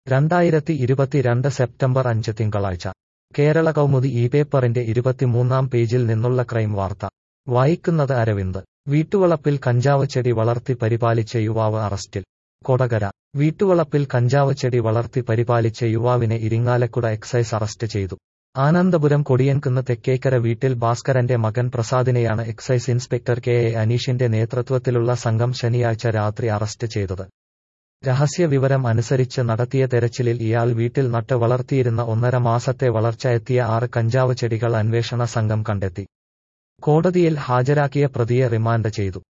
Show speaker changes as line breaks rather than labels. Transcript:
രണ്ടായിരത്തി ഇരുപത്തിരണ്ട് സെപ്റ്റംബർ അഞ്ച് തിങ്കളാഴ്ച കേരള കൗമുദി ഈ പേപ്പറിന്റെ ഇരുപത്തിമൂന്നാം പേജിൽ നിന്നുള്ള ക്രൈം വാർത്ത വായിക്കുന്നത് അരവിന്ദ് വീട്ടുവളപ്പിൽ കഞ്ചാവ് ചെടി വളർത്തി പരിപാലിച്ച യുവാവ് അറസ്റ്റിൽ കൊടകര വീട്ടുവളപ്പിൽ കഞ്ചാവ് ചെടി വളർത്തി പരിപാലിച്ച യുവാവിനെ ഇരിങ്ങാലക്കുട എക്സൈസ് അറസ്റ്റ് ചെയ്തു ആനന്ദപുരം കൊടിയൻകുന്ന് തെക്കേക്കര വീട്ടിൽ ഭാസ്കരന്റെ മകൻ പ്രസാദിനെയാണ് എക്സൈസ് ഇൻസ്പെക്ടർ കെ എ അനീഷിന്റെ നേതൃത്വത്തിലുള്ള സംഘം ശനിയാഴ്ച രാത്രി അറസ്റ്റ് ചെയ്തത് രഹസ്യ വിവരം അനുസരിച്ച് നടത്തിയ തെരച്ചിലിൽ ഇയാൾ വീട്ടിൽ നട്ട് വളർത്തിയിരുന്ന ഒന്നര മാസത്തെ വളർച്ച എത്തിയ ആറ് കഞ്ചാവ് ചെടികൾ അന്വേഷണ സംഘം കണ്ടെത്തി കോടതിയിൽ ഹാജരാക്കിയ പ്രതിയെ റിമാൻഡ് ചെയ്തു